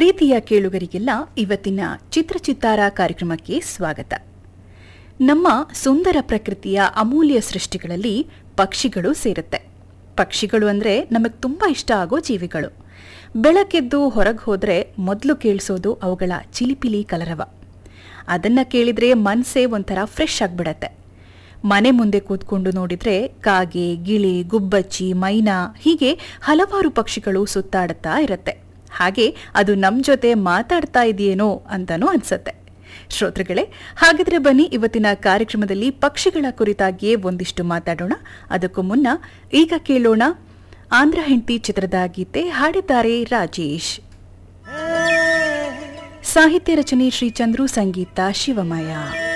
ಪ್ರೀತಿಯ ಕೇಳುಗರಿಗೆಲ್ಲ ಇವತ್ತಿನ ಚಿತ್ರಚಿತ್ತಾರ ಕಾರ್ಯಕ್ರಮಕ್ಕೆ ಸ್ವಾಗತ ನಮ್ಮ ಸುಂದರ ಪ್ರಕೃತಿಯ ಅಮೂಲ್ಯ ಸೃಷ್ಟಿಗಳಲ್ಲಿ ಪಕ್ಷಿಗಳು ಸೇರುತ್ತೆ ಪಕ್ಷಿಗಳು ಅಂದ್ರೆ ನಮಗೆ ತುಂಬಾ ಇಷ್ಟ ಆಗೋ ಜೀವಿಗಳು ಬೆಳಕೆದ್ದು ಹೊರಗೆ ಹೋದ್ರೆ ಮೊದಲು ಕೇಳಿಸೋದು ಅವುಗಳ ಚಿಲಿಪಿಲಿ ಕಲರವ ಅದನ್ನ ಕೇಳಿದ್ರೆ ಮನಸ್ಸೇ ಒಂಥರ ಫ್ರೆಶ್ ಆಗ್ಬಿಡತ್ತೆ ಮನೆ ಮುಂದೆ ಕೂತ್ಕೊಂಡು ನೋಡಿದ್ರೆ ಕಾಗೆ ಗಿಳಿ ಗುಬ್ಬಚ್ಚಿ ಮೈನಾ ಹೀಗೆ ಹಲವಾರು ಪಕ್ಷಿಗಳು ಸುತ್ತಾಡುತ್ತಾ ಇರತ್ತೆ ಹಾಗೆ ಅದು ನಮ್ ಜೊತೆ ಮಾತಾಡ್ತಾ ಇದೆಯೇನೋ ಅಂತಾನೂ ಅನ್ಸತ್ತೆ ಶ್ರೋತೃಗಳೇ ಹಾಗಿದ್ರೆ ಬನ್ನಿ ಇವತ್ತಿನ ಕಾರ್ಯಕ್ರಮದಲ್ಲಿ ಪಕ್ಷಿಗಳ ಕುರಿತಾಗಿಯೇ ಒಂದಿಷ್ಟು ಮಾತಾಡೋಣ ಅದಕ್ಕೂ ಮುನ್ನ ಈಗ ಕೇಳೋಣ ಆಂಧ್ರ ಹೆಂಡತಿ ಚಿತ್ರದ ಗೀತೆ ಹಾಡಿದ್ದಾರೆ ರಾಜೇಶ್ ಸಾಹಿತ್ಯ ರಚನೆ ಶ್ರೀ ಚಂದ್ರು ಸಂಗೀತ ಶಿವಮಯ